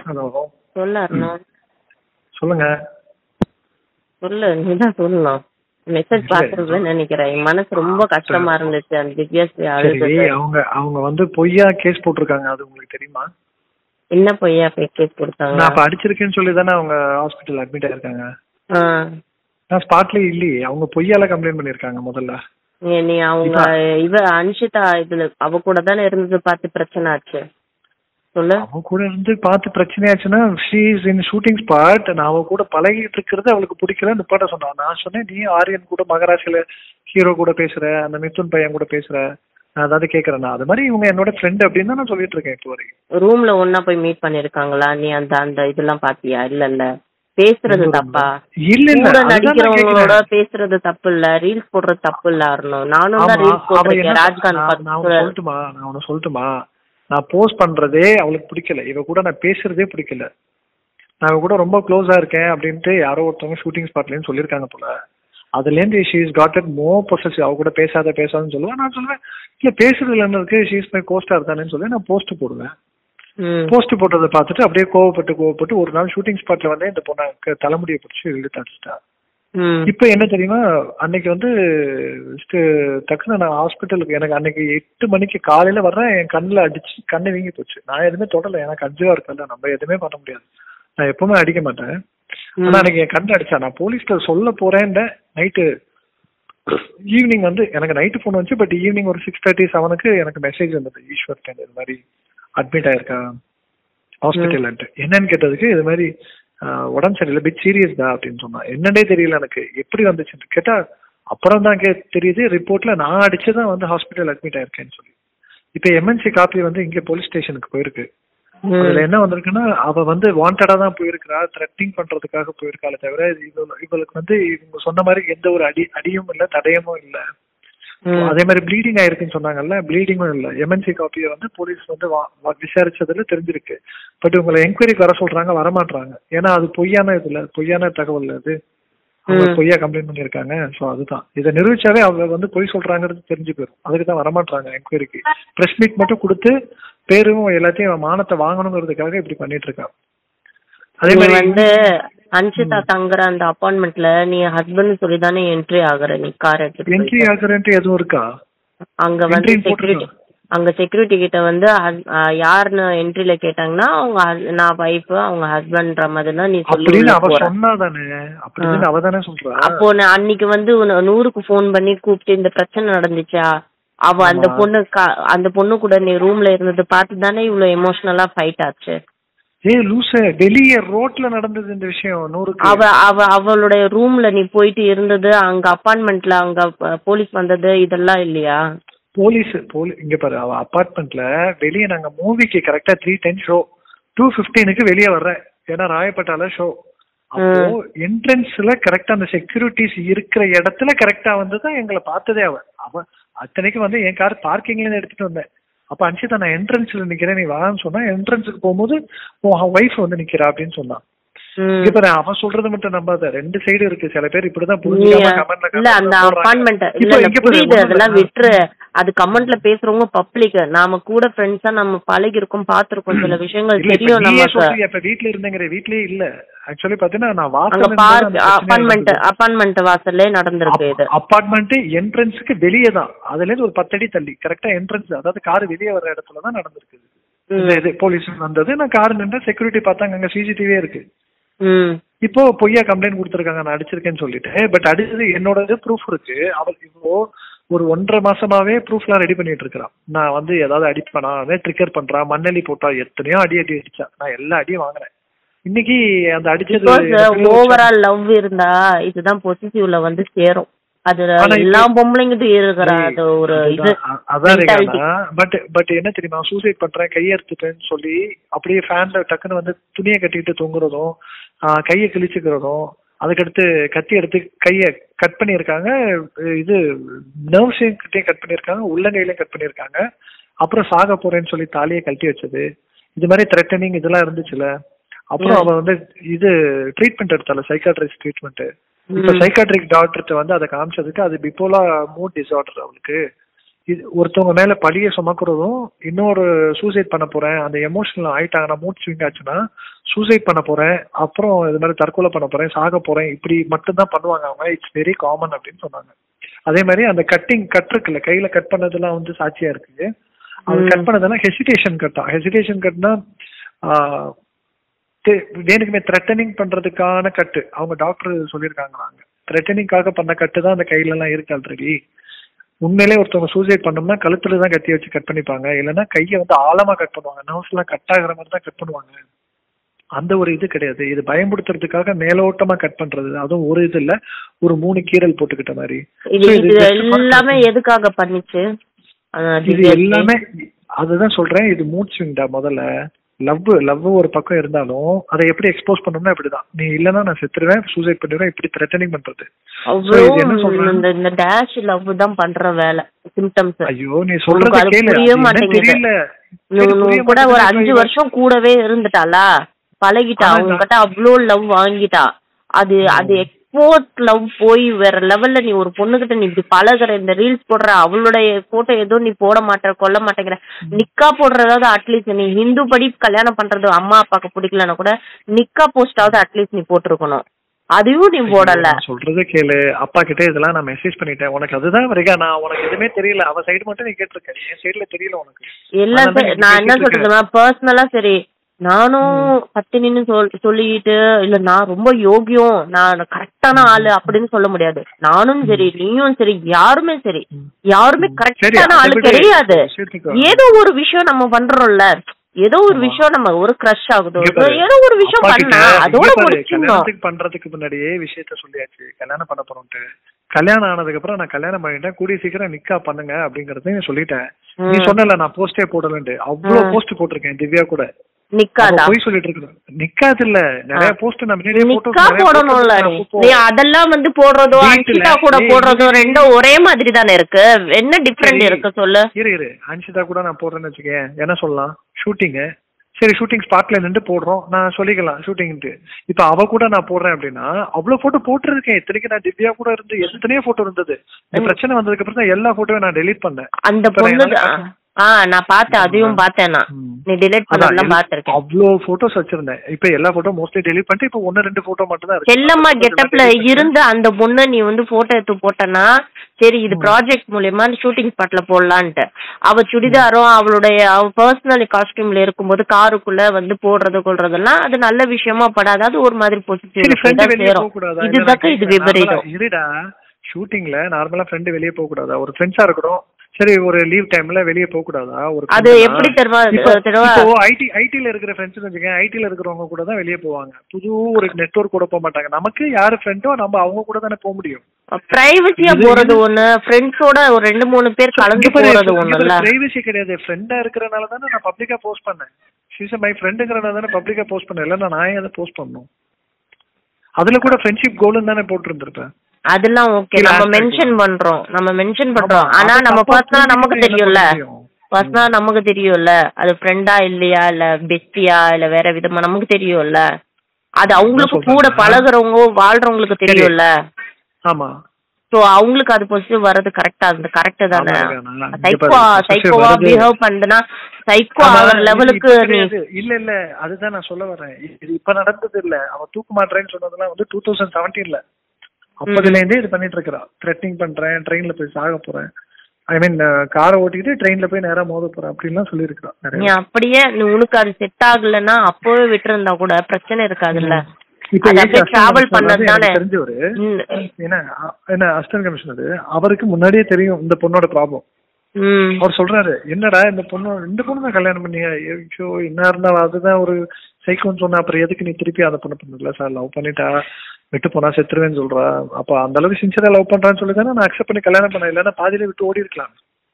Hello சொல்லு அருணா சொல்லுங்க சொல்லு நீதான் சொல்லணும் மெசேஜ் பாக்குறதுல நினைக்கிறேன் என் மனசு ரொம்ப கஷ்டமா இருந்துச்சு அந்த திவ்யாஸ்ரீ சரி அழுது அவங்க அவங்க வந்து பொய்யா கேஸ் போட்டிருக்காங்க அது உங்களுக்கு தெரியுமா என்ன பொய்யா போய் கேஸ் கொடுத்தாங்க நான் அப்ப அடிச்சிருக்கேன்னு சொல்லி தானே அவங்க ஹாஸ்பிட்டல் அட்மிட் ஆயிருக்காங்க ஆ. நான் ஸ்பாட்லயே இல்லையே அவங்க பொய்யால கம்ப்ளைண்ட் பண்ணிருக்காங்க முதல்ல நீ நீ அவங்க இவ அன்ஷிதா இதுல அவ கூட தானே இருந்தது பார்த்து பிரச்சனை ஆச்சு சொல்லு அவ கூட இருந்து பார்த்து பிரச்சனையாச்சுன்னா she is in shooting spot நான் அவ கூட பழகிட்டு இருக்கிறது அவளுக்கு பிடிக்கல நிப்பாட்ட சொன்னா நான் சொன்னேன் நீ ஆரியன் கூட மகராசில ஹீரோ கூட பேசுற அந்த மிதுன் பையன் கூட பேசுற நான் அதாவது கேக்குறேன் நான் அது மாதிரி இவங்க என்னோட ஃப்ரெண்ட் அப்படின்னு தான் நான் சொல்லிட்டு இருக்கேன் இப்போ வரைக்கும் ரூம்ல ஒன்னா போய் மீட் பண்ணிருக்காங்களா நீ அந்த அந்த இதெல்லாம் பாத்தியா இல்ல இல்ல பேசுறது தப்பா இல்ல இல்ல கூட அதுதான் நான் நடிக்கிறவங்களோட கேக்குறேன். பேசுறது தப்பு இல்ல ரீல்ஸ் போடுறது தப்பு இல்ல அருணும் நானும் தான் ஆமா, ரீல்ஸ் அவ என்ன போட்டிருக்கேன் ராஜ்காந்த் நான் நான் உனக்கு பக்கத்துல சொல்லட்டுமா நான் உனக்கு சொல்லட்டுமா நான் போஸ்ட் பண்றதே அவளுக்கு பிடிக்கல இவ கூட நான் பேசுறதே பிடிக்கல நான் இவ கூட ரொம்ப க்ளோஸா இருக்கேன் அப்படின்ட்டு யாரோ ஒருத்தவங்க ஷூட்டிங் ஸ்பாட்லயும் சொல்லியிருக்காங்க போல அதுல இருந்து she is got it more possessive அவ கூட பேசாத பேசாதன்னு சொல்லுவேன் நான் சொல்லுவேன் இல்ல பேசுறதுல என்ன இருக்கு ஷீ இஸ் மை கோஸ்டார் தானேன்னு சொல்லி நான் போஸ்ட் போடுவேன் ம். போஸ்ட் போட்டதை பார்த்துட்டு அப்படியே கோவப்பட்டு கோவப்பட்டு ஒரு நாள் ஷூட்டிங் ஸ்பாட்ல வந்து இந்த பொண்ணை க- தலைமுடியை பிடிச்சி இழுத்து அடிச்சிட்டா ம். இப்ப என்ன தெரியுமா அன்னைக்கு வந்து ஸ்ட- டக்குன்னு நான் ஹாஸ்பிட்டலுக்கு எனக்கு அன்னைக்கு எட்டு மணிக்கு காலையில வர்றேன் என் கண்ணுல அடிச்சு கண்ணு வீங்கி போச்சு நான் எதுவுமே தொடல எனக்கு அஞ்சுவா இருக்கல நம்ம எதுவுமே பண்ண முடியாது நான் எப்பவுமே அடிக்க மாட்டேன் ஆனா அன்னைக்கு என் கண்ணு அடிச்சா நான் போலீஸ்ல சொல்ல போறேன் நைட்டு ஈவினிங் வந்து எனக்கு நைட்டு ஃபோன் வந்துச்சு பட் ஈவினிங் ஒரு சிக்ஸ் தேர்ட்டி செவனுக்கு எனக்கு மெசேஜ் வந்தது ஈஸ்வர் இது மாதிரி அட்மிட் ஆயிருக்கா ஹாஸ்பிட்டல்ன்ட்டு என்னன்னு கேட்டதுக்கு இது மாதிரி ஆஹ், உடம்பு சரியில்லை பிட் சீரியஸ் தான் அப்படின்னு சொன்னா என்னன்னே தெரியல எனக்கு எப்படி வந்துச்சுன்னு கேட்டா அப்புறம் தான் கே தெரியுது ரிப்போர்ட்ல நான் அடிச்சுதான் வந்து ஹாஸ்பிட்டல் அட்மிட் ஆயிருக்கேன்னு சொல்லி இப்ப எம்என்சி காப்பி வந்து இங்க போலீஸ் ஸ்டேஷனுக்கு போயிருக்கு அதுல என்ன வந்திருக்குன்னா அவ வந்து வாண்டடா தான் போயிருக்கிறா த்ரெட்டிங் பண்றதுக்காக போயிருக்காளே தவிர இவ- இவளுக்கு வந்து இவங்க சொன்ன மாதிரி எந்த ஒரு அடி அடியும் இல்ல தடயமும் இல்ல ம். அதே மாதிரி ப்ளீடிங் ஆயிருக்குன்னு சொன்னாங்கல்ல ப்ளீடிங்கும் இல்ல எம்என்சி காப்பியை வந்து போலீஸ் வந்து வா- வா- விசாரிச்சதுல தெரிஞ்சிருக்கு பட் உங்களை என்கொயரிக்கு வர சொல்றாங்க வரமாட்றாங்க ஏன்னா அது பொய்யான இதுல பொய்யான தகவல் அது அவங்க ம். பொய்யா கம்ப்ளைண்ட் பண்ணிருக்காங்க சோ அதுதான் இதை நிரூபிச்சாவே அவங்க வந்து பொய் சொல்றாங்கிறது தெரிஞ்சு போயிடும் அதுக்கு தான் வரமாட்றாங்க என்கொயரிக்கு பிரஸ் மீட் மட்டும் கொடுத்து பேரும் எல்லாத்தையும் அவன் மானத்தை வாங்கணுங்கிறதுக்காக இப்படி பண்ணிட்டு இருக்கான் அதே நீ மாதிரி வந்து அன்ஷிதா தங்குற அந்த அப்பார்ட்மெண்ட்ல நீ ஹஸ்பண்ட் சொல்லி தானே என்ட்ரி ஆகுற நீ கார் எடுத்துட்டு என்ட்ரி போயிட்டு. ஆகுறேன்ட்டு எதுவும் இருக்கா அங்க வந்து entry செக்யூரிட்டி போட்டிருக்கா? அங்க செக்யூரிட்டி கிட்ட வந்து hus- ஆ, யாருன்னு என்ட்ரில கேட்டாங்கன்னா அவங்க hus- நான் வைஃப் அவங்க ஹஸ்பண்ட்ன்ற மாதிரி தான் நீ சொல்லி அப்படின்னு உள்ள அவ போற. சொன்னா தானே அப்படின்னு அவ தானே சொல்றா அப்போ நான் அன்னைக்கு வந்து உன்னை நூறுக்கு ஃபோன் பண்ணி கூப்பிட்டு இந்த பிரச்சனை நடந்துச்சா அவ அந்த ஆமா. பொண்ணு கா- அந்த பொண்ணு கூட நீ ரூம்ல இருந்தது பார்த்து தானே இவ்வளவு எமோஷனலா ஃபைட் ஆச்சு ஏய் லூச வெளிய ரோட்ல நடந்தது இந்த விஷயம் நூறுக்கு அவ அவ அவளுடைய ரூம்ல நீ போயிட்டு இருந்தது அங்க அப்பார்ட்மெண்ட்ல அங்க அஹ், போலீஸ் வந்தது இதெல்லாம் இல்லையா போலீஸ் போலி இங்க பாரு அவ அபார்ட்மெண்ட்ல வெளிய நாங்க மூவிக்கு கரெக்டா த்ரீ டென் ஷோ டூ பிப்டீனுக்கு வெளியே வர்றேன் ஏன்னா ராயப்பட்டால ஷோ அப்போ என்ட்ரன்ஸ்ல கரெக்டா அந்த செக்யூரிட்டிஸ் இருக்கிற இடத்துல கரெக்டா வந்து தான் எங்களை பார்த்ததே அவ அவ அத்தனைக்கு வந்து என் கார் பார்க்கிங்ல இருந்து எடுத்துட்டு வந்தேன் அப்ப அன்ஷிதா நான் என்ட்ரன்ஸ்ல நிக்கிறேன் நீ வான்னு சொன்னா என்ட்ரன்ஸுக்கு போகும்போது உன் ஒய்ஃப் வந்து நிக்கிறா அப்படின்னு சொன்னான் ம். இப்ப நான் அவன் சொல்றது மட்டும் நம்பாத ரெண்டு சைடு இருக்கு சில பேர் இப்படிதான் நீ புரிஞ்சுக்காம கமெண்ட்ல இல்ல அந்த அப்பார்ட்மெண்ட் இல்ல இல்ல புரியுது அதெல்லாம் விட்டுரு அது கமெண்ட்ல பேசுறவங்க பப்ளிக் நாம கூட ஃப்ரெண்ட்ஸா நம்ம பழகி இருக்கோம் பாத்திருக்கோம் சில விஷயங்கள் தெரியும் நமக்கு இப்ப வீட்ல இருந்தேங்கிற வீட்லயே இல்ல ஆக்சுவலி பாத்தீங்கன்னா நான் அங்க பார்க் அப்பார்ட்மெண்ட் அப்பார்ட்மெண்ட் வாசல்லே நடந்திருக்கு இது அப்பார்ட்மெண்ட் என்ட்ரன்ஸுக்கு வெளியே தான் அதுல இருந்து ஒரு பத்தடி தள்ளி கரெக்டா என்ட்ரன்ஸ் அதாவது கார் வெளியே வர்ற இடத்துல தான் நடந்திருக்கு இந்த இது போலீஸ் வந்தது நான் கார் நின்று செக்யூரிட்டி பார்த்தாங்க அங்க சிசிடிவியே இருக்கு ம் இப்போ பொய்யா கம்ப்ளைண்ட் கொடுத்துருக்காங்க நான் அடிச்சிருக்கேன்னு சொல்லிட்டு பட் அடிச்சது என்னோட ப்ரூஃப் இருக்கு அவள் இப்போ ஒரு ஒன்றரை மாசமாவே ப்ரூஃப்லாம் ரெடி பண்ணிட்டு இருக்கிறான் நான் வந்து ஏதாவது அடிப்பேனா ட்ரிக்கர் பண்றான் மண்ணெலி போட்டா எத்தனையோ அடி அடி அடிச்சா நான் எல்லா அடியும் வாங்குறேன் இன்னைக்கு அந்த அடிச்சது பிகாஸ் ஓவரால் லவ் இருந்தா இதுதான் பொசிட்டிவ்ல வந்து சேரும் அது ஆனா இப்ப- எல்லா பொம்பளைங்கிட்டும் இருக்கிற அது ஒரு இது அ- அதான் mentality. பட் பட் என்ன தெரியுமா சூசைட் பண்றேன் கையெடுத்துட்டேன்னு சொல்லி அப்படியே ஃபேன்ல டக்குன்னு வந்து துணியை கட்டிட்டு தொங்குறதும் ஆஹ் கையை கிழிச்சுக்கிறதும் அதுக்கடுத்து கத்தி எடுத்து கையை கட் பண்ணியிருக்காங்க இது நர்வ்ஸையும் கிட்டே கட் பண்ணியிருக்காங்க உள்ளங்கையிலையும் கட் பண்ணியிருக்காங்க அப்புறம் சாக போறேன்னு சொல்லி தாலியை கழட்டி வச்சது இது மாதிரி த்ரெட்டனிங் இதெல்லாம் இருந்துச்சுல அப்புறம் அவ வந்து இது ட்ரீட்மெண்ட் எடுத்தால சைக்காட்ரிஸ்ட் ட்ரீட்மெண்ட் இப்ப சைக்காட்ரிக் டாக்டர்கிட்ட வந்து அதை காமிச்சதுக்கு அது பிப்போலா மூட் டிசார்டர் அவளுக்கு இது ஒருத்தவங்க மேல பழிய சுமக்கிறதும் இன்னொரு சூசைட் பண்ண போறேன் அந்த எமோஷனல் ஆயிட்டாங்கன்னா மூட் ஸ்விங் ஆச்சுன்னா சூசைட் பண்ண போறேன் அப்புறம் இது மாதிரி தற்கொலை பண்ண போறேன் சாக போறேன் இப்படி மட்டும்தான் பண்ணுவாங்க அவங்க இட்ஸ் வெரி காமன் அப்படின்னு சொன்னாங்க அதே மாதிரி அந்த கட்டிங் கட் இருக்குல்ல கையில கட் பண்ணதெல்லாம் வந்து சாட்சியா இருக்கு அது கட் பண்ணதெல்லாம் ஹெசிடேஷன் கட்டா ஹெசிடேஷன் கட்னா வேணுக்குமே த்ரெட்டனிங் பண்றதுக்கான கட்டு அவங்க டாக்டர் சொல்லியிருக்காங்க நாங்க த்ரெட்டனிங்காக பண்ண கட்டு தான் அந்த கையில எல்லாம் இருக்கு ஆல்ரெடி உண்மையிலே ஒருத்தவங்க சூசைட் பண்ணோம்னா கழுத்துல தான் கத்தி வச்சு கட் பண்ணிப்பாங்க இல்லைன்னா கையை வந்து ஆழமா கட் பண்ணுவாங்க நர்வ்ஸ் எல்லாம் கட் ஆகுற மாதிரி தான் கட் பண்ணுவாங்க அந்த ஒரு இது கிடையாது இது பயன்படுத்துறதுக்காக மேலோட்டமா கட் பண்றது அதுவும் ஒரு இது இல்ல ஒரு மூணு கீரல் போட்டுக்கிட்ட மாதிரி இது இது எல்லாமே எதுக்காக பண்ணிச்சு இது எல்லாமே அதுதான் சொல்றேன் இது மூட் ஸ்விங்டா முதல்ல லவ் லவ் ஒரு பக்கம் இருந்தாலும் அதை எப்படி எக்ஸ்போஸ் பண்ணணும்னா இப்படிதான் நீ இல்லன்னா நான் செத்துருவேன் சூசைட் பண்ணிடுவேன் இப்படி த்ரெட்டனிங் பண்றது இந்த இந்த டேஷ் லவ் தான் பண்ற வேலை சிம்டம்ஸ் ஐயோ நீ சொல்றது கேளு புரிய அது மாட்டேங்குது தெரியல கூட ஒரு அஞ்சு வருஷம் கூடவே இருந்துட்டாளா பழகிட்டா அவங்க கிட்ட அவ்வளோ லவ் வாங்கிட்டா அது அது எக்ஸ்போர்ட் லவ் போய் வேற லெவல்ல நீ ஒரு பொண்ணுகிட்ட நீ இப்படி பழகுற இந்த ரீல்ஸ் போடுற அவளுடைய போட்டோ ஏதோ நீ போட மாட்டேற கொல்ல மாட்டேங்கிற நிக்கா போடுறதாவது அட்லீஸ்ட் நீ ஹிந்து படி கல்யாணம் பண்றது அம்மா அப்பாக்கு பிடிக்கலன்னா கூட நிக்கா போஸ்டாவது அட்லீஸ்ட் நீ போட்டிருக்கணும் அதையும் நீ போடல சொல்றத கேளு அப்பா கிட்ட இதெல்லாம் நான் மெசேஜ் பண்ணிட்டேன் உனக்கு அதுதான் வரைக்கா நான் உனக்கு எதுவுமே தெரியல அவ சைடு மட்டும் நீ கேட்டிருக்க என் சைடுல தெரியல உனக்கு எல்லாம் நான் என்ன சொல்றேன்னா பர்சனலா சரி நானும் பத்தினின்னு சொல் சொல்லிட்டு இல்ல நான் ரொம்ப யோகியம் நான் கரெக்டான ஆளு அப்படின்னு சொல்ல முடியாது நானும் சரி நீயும் சரி யாருமே சரி யாருமே கரெக்டான ஆளு கிடையாது ஏதோ ஒரு விஷயம் நம்ம பண்றோம்ல ஏதோ ஒரு விஷயம் நம்ம ஒரு கிரஷ் ஆகுதோ ஏதோ ஒரு விஷயம் பண்ணா அதோட கல்யாணத்துக்கு பண்றதுக்கு முன்னாடியே விஷயத்த சொல்லியாச்சு கல்யாணம் பண்ண போறோம்ட்டு கல்யாணம் ஆனதுக்கு அப்புறம் நான் கல்யாணம் பண்ணிட்டேன் கூடிய சீக்கிரம் நிக்கா பண்ணுங்க அப்படிங்கறதையும் சொல்லிட்டேன் நீ சொன்னல நான் போஸ்டே போடலன்ட்டு அவ்வளவு போஸ்ட் போட்டிருக்கேன் திவ்யா கூட நிக்காதா போய் சொல்லிட்டு இருக்கணும் நிக்காது இல்ல நிறைய போஸ்ட் நான் முன்னாடியே நிக்கா போடணும்ல நீ அதெல்லாம் வந்து போடுறதோ அன்ஷிதா கூட போடுறதோ ரெண்டும் ஒரே மாதிரி தானே இருக்கு என்ன டிஃபரெண்ட் இருக்கு சொல்லு இரு இரு அன்ஷிதா கூட நான் போடுறேன்னு வச்சுக்கேன் என்ன சொல்லலாம் ஷூட்டிங்கு சரி ஷூட்டிங் ஸ்பாட்ல நின்று போடுறோம் நான் சொல்லிக்கலாம் ஷூட்டிங்ட்டு இப்ப அவ கூட நான் போடுறேன் அப்படின்னா அவ்வளவு போட்டோ போட்டிருக்கேன் இத்தனைக்கு நான் திவ்யா கூட இருந்து எத்தனையோ போட்டோ இருந்தது இந்த பிரச்சனை வந்ததுக்கு அப்புறம் தான் எல்லா போட்டோவும் நான் டெலீட் பண்ணேன் அந்த பொண்ணு ஆ நான் பார்த்தேன் அதையும் பார்த்தேன் நான் நீ டிலீட் பண்ணதெல்லாம் பார்த்திருக்கேன் அவ்வளோ போட்டோஸ் வச்சிருந்தேன் இப்போ எல்லா போட்டோ மோஸ்ட்லி டெலீட் பண்ணிட்டு இப்போ ஒன்னு ரெண்டு போட்டோ மட்டும் தான் இருக்கு செல்லம்மா கெட்டப்ல இருந்து அந்த பொண்ணை நீ வந்து போட்டோ எடுத்து போட்டனா சரி இது ப்ராஜெக்ட் மூலியமா ஷூட்டிங் ஸ்பாட்ல போடலான்ட்டு அவ சுடிதாரும் அவளுடைய அவ பர்சனல் காஸ்டியூம்ல இருக்கும்போது காருக்குள்ள வந்து போடுறது கொள்றதெல்லாம் அது நல்ல விஷயமா படாது அது ஒரு மாதிரி பாசிட்டிவ் சேரும் இதுதான் இது விபரீதம் இருடா ஷூட்டிங்ல நார்மலா ஃப்ரெண்டு வெளியே போக கூடாதா ஒரு ஃப்ரெண்ட்ஸா இருக்கணும் சரி ஒரு லீவ் டைம்ல வெளியே போக கூடாதா ஒரு அது எப்படி தெரியுமா இப்போ ஐடி ஐடில இருக்கிற ஃப்ரெண்ட்ஸ் வச்சுக்கேன் ஐடில இருக்கிறவங்க கூட தான் வெளியே போவாங்க புது ஒரு நெட்வொர்க் கூட போக மாட்டாங்க நமக்கு யாரு ஃப்ரெண்டோ நம்ம அவங்க கூட தானே போக முடியும் பிரைவசியா போறது ஒண்ணு ஃப்ரெண்ட்ஸோட ஒரு ரெண்டு மூணு பேர் கலந்து போறது ஒண்ணு இல்ல பிரைவசி கிடையாது ஃப்ரெண்டா இருக்கறனால தானே நான் பப்ளிக்கா போஸ்ட் பண்ணேன் ஷீஸ் மை ஃப்ரெண்டுங்கறனால தானே பப்ளிக்கா போஸ்ட் பண்ணேன் இல்ல நான் ஏன் அதை போஸ்ட் பண்ணணும் அதுல கூட ஃப்ரெண்ட்ஷிப் கோல்னு தானே போட்டிருந்திருப்பேன் அதெல்லாம் ஓகே நம்ம மென்ஷன் பண்றோம் நம்ம மென்ஷன் பண்றோம் ஆனா நம்ம பர்சனலா நமக்கு தெரியும்ல பர்சனலா நமக்கு தெரியும்ல அது ஃப்ரெண்டா இல்லையா இல்ல பெஸ்டியா இல்ல வேற விதமா நமக்கு தெரியும்ல அது அவங்களுக்கு கூட பழகுறவங்க வாழ்றவங்களுக்கு தெரியும்ல ஆமா சோ அவங்களுக்கு அது பாசிட்டிவ் வர்றது கரெக்டா அந்த கரெக்ட் தானே சைக்கோ சைக்கோவா பிஹேவ் பண்ணுனா சைக்கோ ஆகிற லெவலுக்கு நீ இல்ல இல்ல அதுதான் நான் சொல்ல வரேன் இது இப்ப நடந்தது இல்ல அவ தூக்கு மாட்டேன்னு சொன்னதெல்லாம் வந்து டூ தௌசண்ட் செவன்டீன்ல அப்பதுல இருந்தே இது பண்ணிட்டு இருக்கிறா த்ரெட்டிங் பண்றேன் ட்ரெயின்ல போய் சாக போறேன் ஐ மீன் காரை ஓட்டிக்கிட்டு ட்ரெயின்ல போய் நேரா மோத போறேன் அப்படின்லாம் சொல்லியிருக்கா நீ அப்படியே நீ உனக்கு அது செட் ஆகலன்னா அப்பவே விட்டுருந்தா கூட பிரச்சனை இருக்காதுல்ல டிராவல் பண்ணது தானே தெரிஞ்சவரு ஏன்னா என்ன அசிஸ்டன்ட் கமிஷனர் அவருக்கு முன்னாடியே தெரியும் இந்த பொண்ணோட ப்ராப்ளம் அவர் சொல்றாரு என்னடா இந்த பொண்ணு இந்த பொண்ணு தான் கல்யாணம் பண்ணி ஐயோ என்ன இருந்தா அதுதான் ஒரு சைக்கோன்னு சொன்னா அப்புறம் எதுக்கு நீ திருப்பி அதை பண்ண பண்ணல சார் லவ் பண்ணிட்டா விட்டு போனா செத்துருவேன்னு சொல்றா அப்ப அந்த அளவுக்கு சின்சியரா லவ் பண்றான்னு சொல்லி தானே நான் அக்செப்ட் பண்ணி கல்யாணம் பண்ண இல்லைன்னா பாதியில விட்டு ஓடி இருக்கலாம்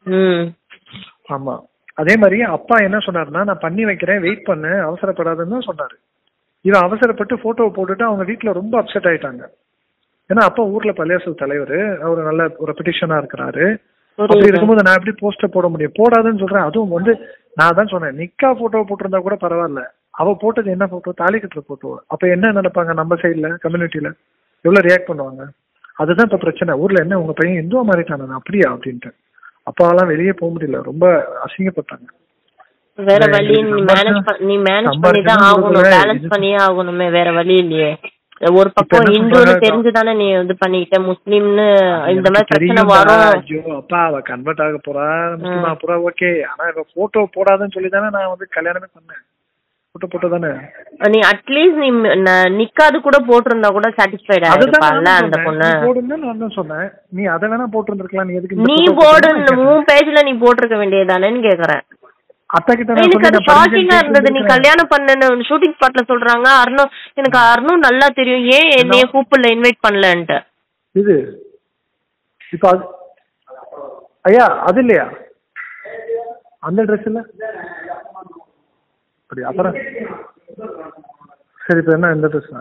ஆமா அதே மாதிரி அப்பா என்ன சொன்னாருன்னா நான் பண்ணி வைக்கிறேன் வெயிட் பண்ணு அவசரப்படாதுன்னு தான் சொன்னாரு இவன் அவசரப்பட்டு போட்டோவை போட்டுட்டு அவங்க வீட்டுல ரொம்ப அப்செட் ஆயிட்டாங்க ஏன்னா அப்பா ஊர்ல பள்ளியாசல் தலைவர் அவர் நல்ல ஒரு பெட்டிஷனா இருக்கிறாரு அப்படி இருக்கும்போது நான் எப்படி போஸ்டர் போட முடியும் போடாதுன்னு சொல்றேன் அதுவும் வந்து நான் தான் சொன்னேன் நிக்கா போட்டோ போட்டிருந்தா கூட பரவாயில்ல அவ போட்டது என்ன போட்டோ தாலி கட்டுற போட்டோ அப்ப என்ன நினைப்பாங்க நம்ம சைட்ல கம்யூனிட்டியில எவ்வளவு ரியாக்ட் பண்ணுவாங்க அதுதான் இப்ப பிரச்சனை ஊர்ல என்ன உங்க பையன் இந்துவா மாறிட்டானா அப்படியா அப்படின்ட்டு அப்பாவெல்லாம் வெளியே போக முடியல ரொம்ப அசிங்கப்பட்டாங்க வேற இல்ல, வழி எங்களுக்கு நீ சம்பாதிச்சா- மேனேஜ் நீ மேனேஜ் பண்ணி சம்பாதிச்சா தான் ஆகணும் கொடுக்கல, பேலன்ஸ் இது- பண்ணியே ஆகணுமே வேற வழி இல்லையே ஒரு இப்ப பக்கம் என்ன இந்துன்னு சொல்றாங்க, தெரிஞ்சு தானே நீ இது பண்ணிக்கிட்ட முஸ்லீம்னு இந்த மாதிரி எனக்கு பிரச்சனை தெரியும்டா, வரும் ஐயோ அப்பா அவ கன்வெர்ட் ஆக போறா முஸ்லிமா போறா ஓகே ஆனா இப்ப போட்டோ போடாதுன்னு சொல்லி தானே நான் வந்து கல்யாணமே பண்ணேன் போட்டோ போட்டோ தானே நீ அட்லீஸ்ட் நீ ந- நிக்காது கூட போட்டிருந்தா கூட சாட்டிஸ்ஃபைட் அதுதான் ஆயிருப்பான்ல நானும் அந்த சொன்னேன். பொண்ணு நீ போடுன்னு நான் தான் சொன்னேன் நீ அதை வேணா போட்டிருந்திருக்கலாம் நீ எதுக்கு இந்த நீ photo போடு போட்டேன்னு நான் உன் பேஜ்ல நீ போட்டிருக்க வேண்டியதானேன்னு கேக்குறேன் அத்தை கிட்ட நான் எனக்கு அது சொல்லி நான் permission ஷாக்கிங்கா இருந்தது நீ கேட்டிருந்திருக்கேன். கல்யாணம் பண்ணு ஷூட்டிங் ஸ்பாட்ல சொல்றாங்க அருணும் எனக்கு அருணும் நல்லா தெரியும் ஏன் என்னைய கூப்பிடல இன்வைட் பண்ணலன்ட்டு இது இப்ப அது ஐயா அது இல்லையா அந்த ட்ரெஸ் இல்ல அப்படி அப்புறம் சரி இப்ப என்ன இந்த ட்ரெஸ்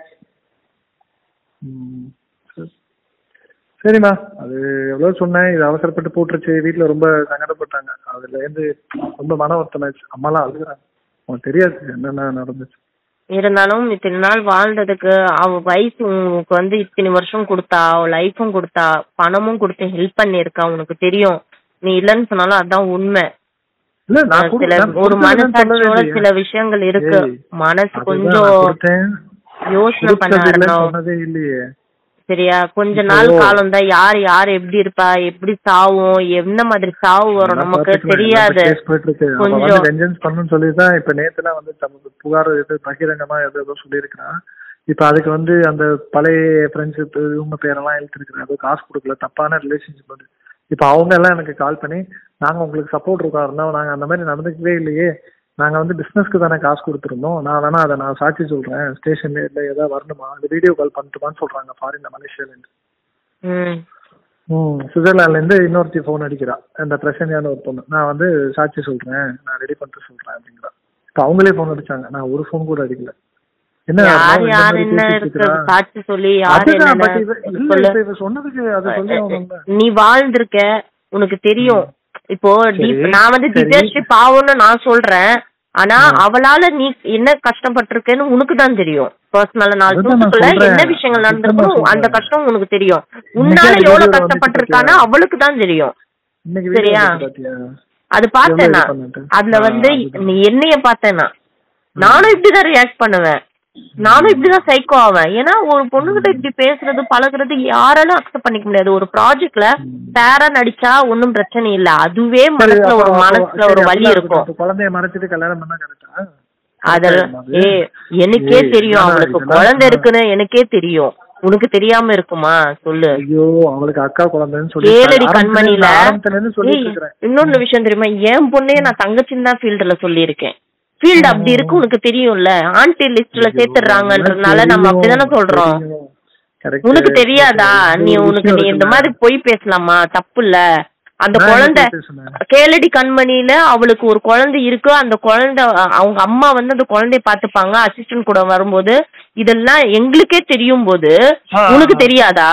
சரிம்மா அது எவ்வளவு சொன்னேன் இது அவசரப்பட்டு போட்டுருச்சு வீட்டுல ரொம்ப சங்கடப்பட்டாங்க அதுல இருந்து ரொம்ப மன வருத்தமாச்சு அம்மாலாம் அழுகுறாங்க உனக்கு தெரியாது என்னென்ன நடந்துச்சு இருந்தாலும் இத்தனை நாள் வாழ்ந்ததுக்கு அவ வயசு உனக்கு வந்து இத்தனை வருஷம் கொடுத்தா அவ லைஃபும் கொடுத்தா பணமும் கொடுத்து ஹெல்ப் பண்ணிருக்கா உனக்கு தெரியும் நீ இல்லைன்னு சொன்னாலும் அதான் உண்மை இல்ல நான் கொடு- சில நான் ஒரு கொடுத்ததுன்னு சொல்லவே மனசாட்சியோட இல்லையே. சில விஷயங்கள் இருக்கு ஏய், மனசு அதுதான் கொஞ்சம் நான் கொடுத்தேன். யோசனை பண்ண கொடுத்தது இல்லைன்னு ஆரம்பிக்கணும். சொன்னதே இல்லையே சரியா கொஞ்ச இப்போ- நாள் காலம் தான் யார் யார் எப்படி இருப்பா எப்படி சாவும் என்ன மாதிரி சாவு வரும் நான் நமக்கு பாத்துக்குவேன். தெரியாது எல்லாமே case போயிட்டு இருக்கு. அவன் வந்து கொஞ்சம் vengeance பண்ணணும்னு சொல்லிதான் இப்ப நேத்துலாம் வந்து தமக்கு புகார் எது பகிரங்கமா ஏதோ ஏதோ சொல்லியிருக்கிறான் இப்ப அதுக்கு வந்து அந்த பழைய ஃப்ரெண்ட்ஷிப் இவங்க பேரெல்லாம் எழுத்திருக்கிறேன் ஏதோ காசு கொடுக்கல தப்பான ரிலேஷன்ஷிப் வந்து இப்ப அவங்க எல்லாம் எனக்கு கால் பண்ணி நாங்க உங்களுக்கு சப்போர்ட் இருக்கோம் நாங்க அந்த மாதிரி நடந்துக்கவே இல்லையே நாங்க வந்து பிசினஸ்க்கு தானே காசு கொடுத்துருந்தோம் நான் வேணா அதை நான் சாட்சி சொல்றேன் ஸ்டேஷன்ல இல்ல ஏதாவது வரணுமா அந்த வீடியோ கால் பண்ணட்டுமான்னு சொல்றாங்க ஃபாரின்ல மலேசியால இருந்து ம் ம் சுவிட்சர்லாந்துல இருந்து இன்னொருத்தி ஃபோன் அடிக்கிறா அந்த பிரசன்யான ஒரு பொண்ணு நான் வந்து சாட்சி சொல்றேன் நான் ரெடி பண்ணிட்டு சொல்றேன் அப்படிங்கிறா இப்ப அவங்களே ஃபோன் அடிச்சாங்க நான் ஒரு ஃபோன் கூட அடிக்கல என்ன யார் இந்த யார் மாதிரி என்ன பேசிட்டு இருக்கு இருக்கிறா? சாட்சி சொல்லி யார் அதுதான் but என்ன இவ- இல்ல, சொல்லு இப்ப இவ சொன்னதுக்கு அதை சொல்லி ஆகணும்ல. நீ வாழ்ந்திருக்க உனக்கு தெரியும் இப்போ deep- சரி, நான் வந்து சரி. திவ்யாஸ்ரீ பாவம்னு நான் சொல்றேன் ஆனா அவளால நீ என்ன கஷ்டப்பட்டிருக்கேன்னு உனக்கு தான் தெரியும் பர்சனலா நாலு அதுதான் நான் நிமிஷத்துக்குள்ள சொல்றேன். என்ன விஷயங்கள் அதுதான் நான் நடந்திருக்கும் அந்த சொல்றேன். கஷ்டம் உனக்கு தெரியும் இன்னைக்கு உன்னால அது எவ்வளவு video வந்துச்சு கஷ்டப்பட்டிருக்கானா பாத்தியா? அவளுக்கு தான் தெரியும் இன்னைக்கு video சரியா? வந்துச்சு பாத்தியா? அது பார்த்தேன் எவ்வளவு நான் இது பண்ணிட்டு? அதுல ஆ, வந்து அதுதான். நீ என்னைய பார்த்தேன் நான் நானும் இப்படிதான் ரியாக்ட் பண்ணுவேன் நானும் இப்படிதான் சைக்கோ ஆவேன் ஏன்னா ஒரு பொண்ணுகிட்ட இப்படி பேசுறது பழகுறது யாராலும் அக்செப்ட் பண்ணிக்க முடியாது ஒரு ப்ராஜெக்ட்ல பேரா நடிச்சா ஒண்ணும் பிரச்சனை இல்ல அதுவே சரி, மனசுல அப்ப- ஒரு அப்ப- மனசுல சரி, ஒரு வலி அப்படிதான் இருக்கும் அப்ப குழந்தைய மறைச்சிட்டு கல்யாணம் பண்ணா கரெக்டா அதெல்லாம் ஏ எனக்கே ஏய், தெரியும் இதெல்லாம் அவளுக்கு இதெல்லாம் குழந்தை இருக்குன்னு எனக்கே தெரியும் உனக்கு தெரியாம இருக்குமா சொல்லு ஐயோ அவளுக்கு அக்கா குழந்தைன்னு சொல்லி கேளடி ஆரம்பத்துல கண்மணில இருந்து- ஆரம்பத்துல இருந்து சொல்லிட்டு ஏய், இருக்கிறேன் இன்னொன்னு விஷயம் தெரியுமா என் பொண்ணையே நான் தங்கச்சின்னு தான் ஃபீல்டுல சொல்லியிருக்கேன் ஃபீல்டு அப்படி இருக்கு உனக்கு தெரியும்ல ஆன்டி லிஸ்ட்ல சேர்த்துடுறாங்கன்றதுனால நம்ம அப்படிதானே சொல்றோம் Correct. உனக்கு தெரியாதா ஒரு நீ விஷயம் உனக்கு நீ இந்த இருக்குல்ல. மாதிரி பொய் பேசலாமா தப்பு இல்ல அந்த நான் குழந்தை என்ன பேசுனேன்? கேளடி கண்மணியில அவளுக்கு ஒரு குழந்தை இருக்கு அந்த குழந்தை அ- அவங்க அம்மா வந்து அந்த குழந்தைய பாத்துப்பாங்க அசிஸ்டன்ட் கூட வரும்போது இதெல்லாம் எங்களுக்கே தெரியும் போது ஆ, உனக்கு ஆ. தெரியாதா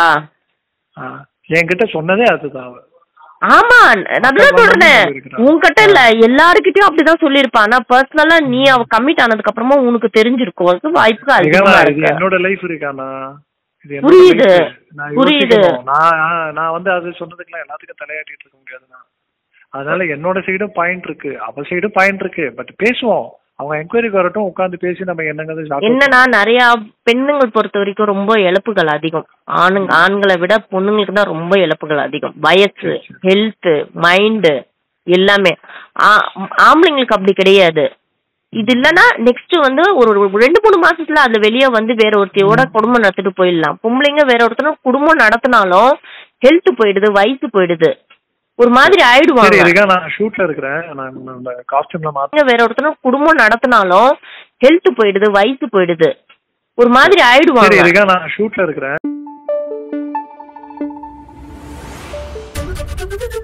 ஆ, என்கிட்ட சொன்னதே அதுதான் அவ. ஆமா நான் அக்கா சொல்றேன் குழந்தைன்னு சொல்லியிருக்கிறா. உன்கிட்ட இல்ல எல்லாருக்கிட்டயும் அப்படிதான் சொல்லிருப்பா ஆனா பர்சனலா நீ அவ கமிட் ஆனதுக்கு அப்புறமா உனக்கு தெரிஞ்சிருக்கும் அது வாய்ப்புகள் அதிகமா ஏகமா, இது இருக்கு என்னோட லைஃப் இருக்கானா இது என்னோட புரியுது. life. நான் புரியுது. யோசிக்கணும். நான் ஆ, நான் வந்து அது சொன்னதுக்கெல்லாம் எல்லாத்துக்கும் தலையாட்டிட்டு இருக்க முடியாதுண்ணா அதனால என்னோட சைடும் பாயிண்ட் இருக்கு அவ சைடும் பாயிண்ட் இருக்கு பட் பேசுவோம் அவங்க என்கொயரிக்கு வரட்டும் உட்காந்து பேசி நம்ம என்னங்கிறது சாப்பிட்டு என்னன்னா நிறைய பெண்ணுங்கள் பொறுத்த வரைக்கும் ரொம்ப இழப்புகள் அதிகம் ஆணுங்க ஆண்களை விட பொண்ணுங்களுக்கு தான் ரொம்ப இழப்புகள் அதிகம் வயசு ஹெல்த் மைண்டு எல்லாமே ஆ- ஆம்பளைங்களுக்கு அப்படி கிடையாது இது இல்லைன்னா நெக்ஸ்ட் வந்து ஒரு ஒரு ரெண்டு மூணு மாசத்துல அதுல வெளியே வந்து வேற ஒருத்தையோட குடும்பம் நடத்திட்டு போயிடலாம் பொம்பளைங்க வேற ஒருத்தரும் குடும்பம் நடத்தினாலும் ஹெல்த் போயிடுது வயசு போயிடுது ஒரு மாதிரி சரி ஆயிடுவாங்க இருக்கா நான் ஷூட்ல இருக்கிறேன் நான் அந்த காஸ்டியூம்ல மாத்த பசங்க வேற ஒருத்தரும் குடும்பம் நடத்தினாலும் ஹெல்த் போயிடுது வயசு போயிடுது ஒரு மாதிரி சரி ஆயிடுவாங்க இருக்கா நான் ஷூட்ல இருக்கிறேன் Thank you.